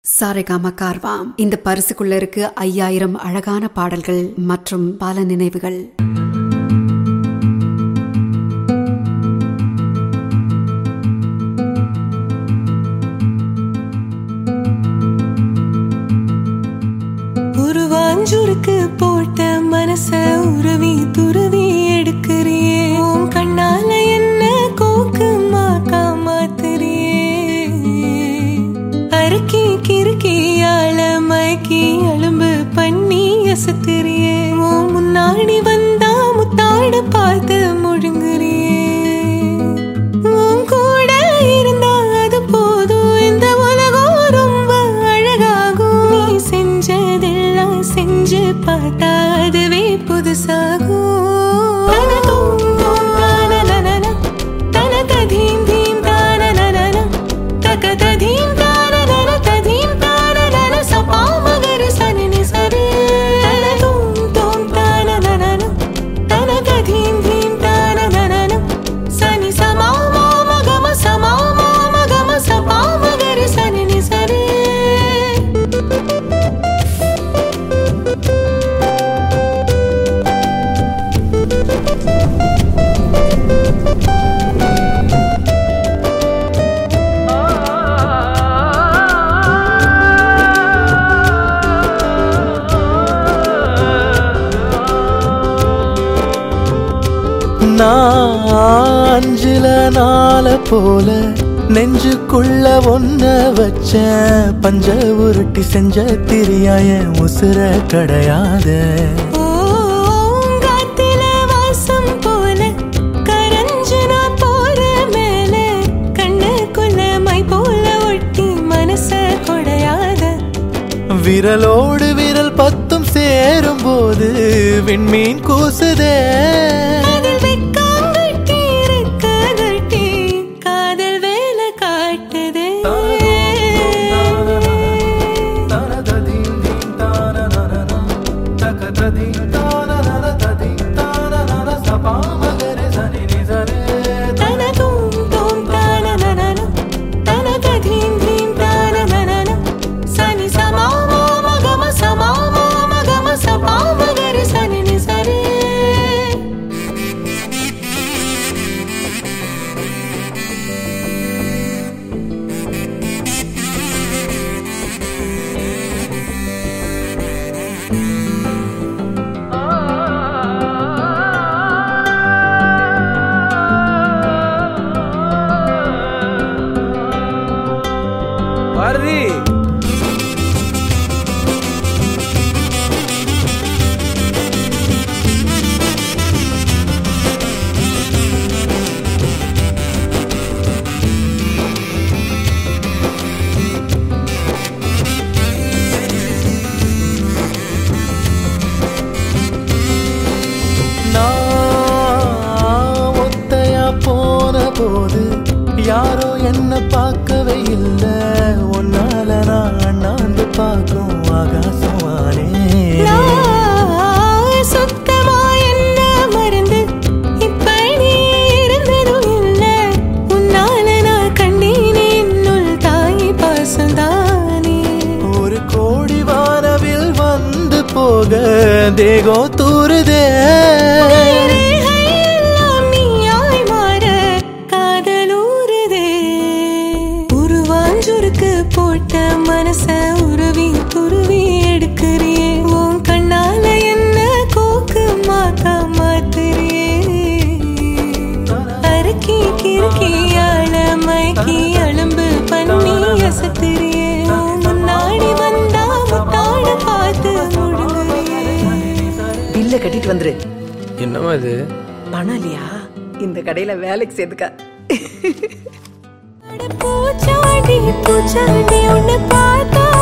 சாரேகாமா கார்வாம் இந்த பரிசுக்குள்ள இருக்கு ஐயாயிரம் அழகான பாடல்கள் மற்றும் பல நினைவுகள் உருவாஞ்சுருக்கு போட்ட மனச உருவி துருவி எடுக்கிறியே உன் கண்ணால என்ன கோக்கு மாக்கா மாத்துறியே அறுக்கி கிறுக்கி ஆள மயக்கி அலும்பு பண்ணி அசத்துறியே உன் முன்னாடி வந்தா முத்தாட பார்த்து முழுங்குறியே உன் கூட இருந்தா அது போதும் இந்த உலகம் ரொம்ப அழகாகும் நீ செஞ்சதெல்லாம் செஞ்சு பார்த்தா அதுவே புதுசாகும் தனதும் தும் தானனனன, தனததீம் தீம் தானனனன, தகததீம் தானனன, ததீம் தானனன, சபா மகரி சனினி சரி. தனதும் தும் தானனனன, தனததீம் தீம் தானனனன, சனி சமா மாம கம சமா மாம கம சபா மகரி சனினி சரி நான் அஞ்சுல நாள போல நெஞ்சுக்குள்ள ஒன்ன வச்ச பஞ்ச உருட்டி செஞ்ச திரியாய உசுர கிடையாத பூங்காத்துல வாசம் போல கரஞ்சு நான் போற மேல கண்ணுக்குள்ள மை போல ஒட்டி மனச கொடையாத விரலோடு விரல் பத்தும் சேரும் போது விண்மீன் கூசுதே அதில் வெக்காங்கட்டி இருக்கதட்டி காதல் வேலை காட்டுதே தனதும் தும் தானனனன, தனததீம் தீம் தானனனன, சனி சமா மாம கம சமா மாம கம சபா மகரி சனினி சரி பாரதி நான் ஒத்தையா போன போது யாரோ என்ன பார்க்கவே இல்ல உன்னால நான் அண்ணாந்து பார்க்கும் ஆகாசமானே நான் சுத்தமா என்ன மறந்து இப்ப நீ இருந்ததும் இல்ல உன்னால நான் கண்டேனே என்னுள் தாய் பாசந்தானே ஒரு கோடி வானவில் வந்து போக தேகம் தூறுதே ரேகையெல்லாம் நீயாய் மாற காதலூறுதே. உருவாஞ்சுருக்கு போட்ட மனச உருவி துருவி எடுக்கிறியே உன் கண்ணால என்ன கோக்கு மாத்தா மாத்துறியே அறுக்கி கிறுக்கி ஆள மயக்கி அலும்பு பண்ணி அசத்துறியே உன் முன்னாடி வந்தா முத்தாட பார்த்து முழுங்குறியே பில்ல கட்டிட்டு வந்துரு என்னம்மா இது பணம் இல்லையா இந்த கடையில வேலைக்கு சேர்த்துக்க பூச்சாண்டி பூச்சாண்டி உன்னை பார்த்தா